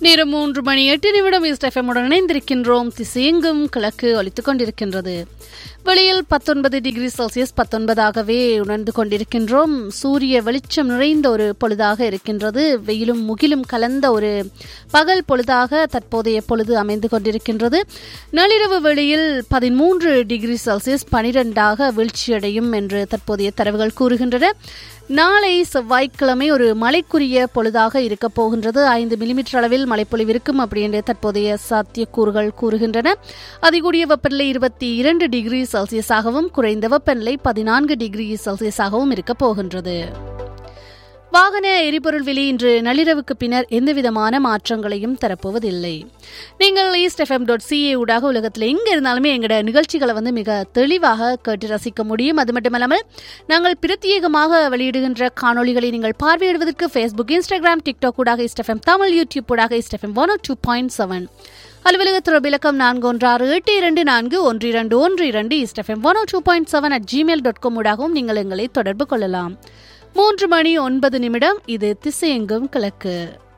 நேரம் மூன்று மணி எட்டு நிமிடம் இஸ்டெஃபமுடன் இணைந்திருக்கின்றோம் திசையெங்கும் கிழக்கு ஒலித்துக் கொண்டிருக்கின்றது வெளியில் பத்தொன்பது டிகிரி செல்சியஸ் பத்தொன்பதாகவே உணர்ந்து கொண்டிருக்கின்றோம் சூரிய வெளிச்சம் நிறைந்த ஒரு பொழுதாக இருக்கின்றது வெயிலும் முகிலும் கலந்த ஒரு பகல் பொழுதாக தற்போதைய பொழுது அமைந்து கொண்டிருக்கின்றது நள்ளிரவு வெளியில் பதிமூன்று டிகிரி செல்சியஸ் பனிரெண்டாக வீழ்ச்சியடையும் என்று தற்போதைய தரவுகள் கூறுகின்றன நாளை செவ்வாய்க்கிழமை ஒரு மழைக்குரிய பொழுதாக இருக்க போகின்றது ஐந்து மில்லிமீட்டர் அளவில் மழைப்பொழிவு இருக்கும் அப்படி என்று தற்போதைய சாத்தியக்கூறுகள் கூறுகின்றன அதிகூடிய வெப்பநிலை இருபத்தி இரண்டு டிகிரி செல்சியஸாகவும் குறைந்த வெப்பநிலை பதினான்கு டிகிரி செல்சியஸாகவும் இருக்க போகின்றது வாகன எரிபொருள் விலை இன்று நள்ளிரவுக்கு பின்னர் எந்தவிதமான மாற்றங்களையும் தரப்போவதில்லை நீங்கள் ஈஸ்ட் எஃப்எம் டாட் சிஏ ஊடாக உலகத்தில் எங்கே இருந்தாலுமே எங்களோட நிகழ்ச்சிகளை வந்து மிக தெளிவாக கேட்டு ரசிக்க முடியும் அது மட்டுமல்லாமல் நாங்கள் பிரத்யேகமாக வெளியிடுகின்ற காணொளிகளை நீங்கள் பார்வையிடுவதற்கு ஃபேஸ்புக் இன்ஸ்டாகிராம் டிக்டாக் ஊடாக ஈஸ்ட் எஃப்எம் தமிழ் யூடியூப் ஊடாக East FM one two point seven அலுவலக தொடர்பு இலக்கம் நான்கு ஒன்று ஆறு எட்டு இரண்டு நான்கு ஒன்று இரண்டு ஒன்று இரண்டு East FM one two point seven at Gmail dot com ஊடாகவும் நீங்கள் எங்களை தொடர்பு கொள்ளலாம் மூன்று மணி ஒன்பது நிமிடம் இது திசையெங்கும் கிழக்கு